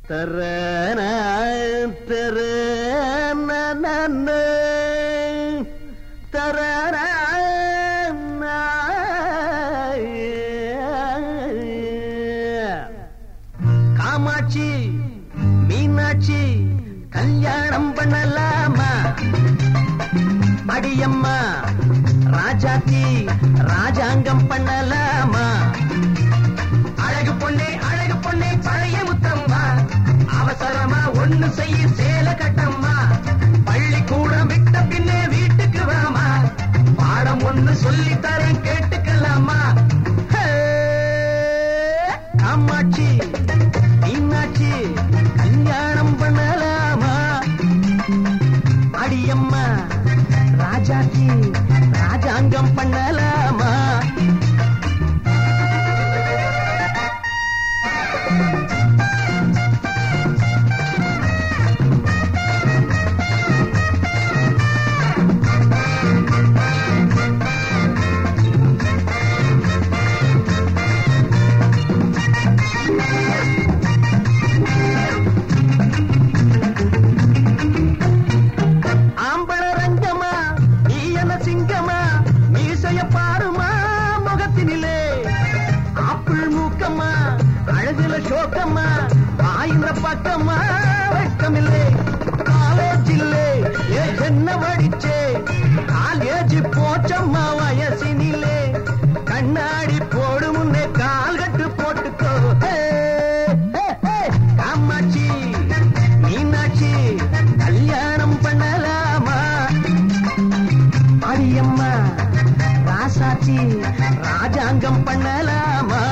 தரன தரன தரன காமாட்சி மீனாட்சி கல்யாணம் பண்ணலாமா அடியம்மா ராஜாத்தி ராஜாங்கம் பண்ணலாமா அழகு பொண்ணே அழகு பொண்ணே பழைய முத்தம்மா அவசரமா ஒண்ணு செய்ய சேல கட்டம்மா பள்ளிக்கூடம் விட்ட பின்னே வீட்டுக்கு வாமா பாடம் ஒண்ணு சொல்லி தரேன் கேட்டுக்கலாமா ஹே! காமாட்சி மீனாட்சி கல்யாணம் பண்ணலாமா அடியம்மா ராஜாத்தி ராஜாங்கம் பண்ணலாமா ஆம்பள ரங்கமா நீ என்ன சிங்கமா மீசைய பாருமா முகத்தினிலே ஆப்பிள் மூக்கம்மா அழகுல சோக்கம்மா ஆயிர பக்கமா வெட்கமில்லை காலேஜ் இல்லே ஏ என்ன படிச்சே காலேஜ் போச்சம்மா வயசினிலே கண்ணாடி போடு முன்னே கால் கட்டு போட்டுக்கோ ஹே, ஹே, ஹே. காமாட்சி மீனாட்சி கல்யாணம் பண்ணலாமா அடியம்மா ராசாச்சி ராஜாங்கம் பண்ணலாமா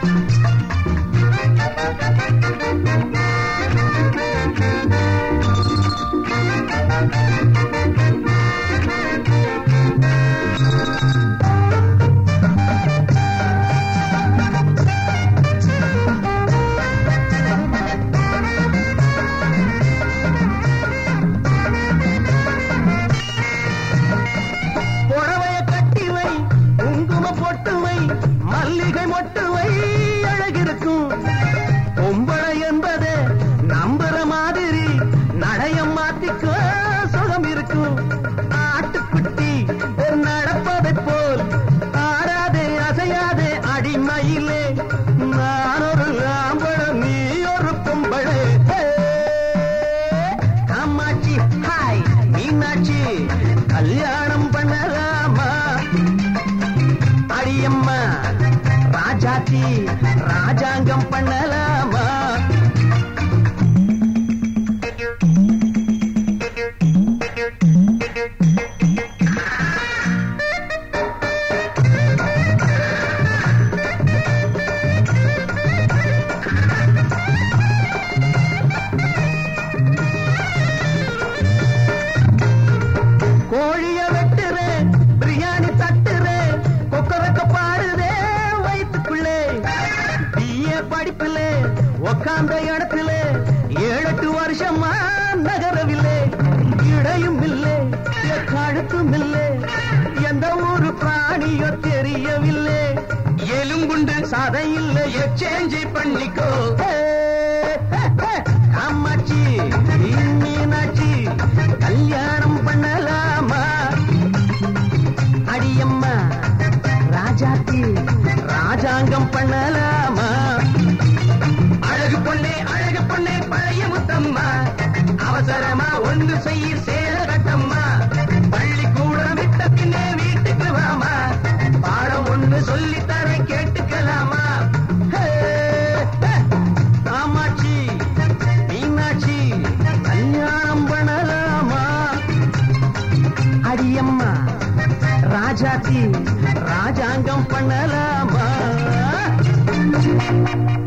புடவைய கட்டி வை குங்கும பொட்டு வை மல்லிகை மொட்டு வை அழகிருக்கும் பொம்பளை என்பது நம்புற மாதிரி நடைய மாத்திக்கோ சுகம் இருக்கும் ஆட்டுக்குட்டி நடப்பதை போல் ஆடாதே அசையாதே அடிமையிலே நான் ஒரு ஆம்பளம் நீ ஒரு பொம்பளை ஹே! காமாட்சி ஹாய் மீனாட்சி கல்யாணம் பண்ணலாமா அடியம்மா ராஜாத்தி ராஜாங்கம் பண்ணலாமா கோழிய வெட்டுறேன் பிரியாணி தட்டுறேன் கொக்கரக்க பாடுதே வயிற்றுக்குள்ளே பிஏ படிப்புல உக்காந்த இடத்துல ஏழெட்டு வருஷமா நகரவில்லை இடையும் இல்லை கழுத்தும் இல்லை எந்த ஊரு பிராணியோ தெரியவில்லை எலும்புண்டு சதை இல்லை எக்ஸ்சேஞ்ச் பண்ணிக்கோ ஹே, ஹே, ஹே. காமாட்சி மீனாட்சி கல்யாணம் பண்ணலாமா அடியம்மா ராஜாத்தி ராஜாங்கம் பண்ணலாமா அழகு பொண்ணே அழகு பொண்ணே பழைய முத்தம்மா அவசரமா ஒன்று செய்ய சேர கட்டம்மா பள்ளிக்கூடம் விட்ட பின்னே வீட்டுக்கு வாமா பாடம் ஒன்று சொல்லி தர கேட்டுக்கலாமா ஹே, ஹே. காமாட்சி மீனாட்சி கல்யாணம் பண்ணலாமா அடியம்மா ராஜாத்தி ராஜாங்கம் பண்ணலாமா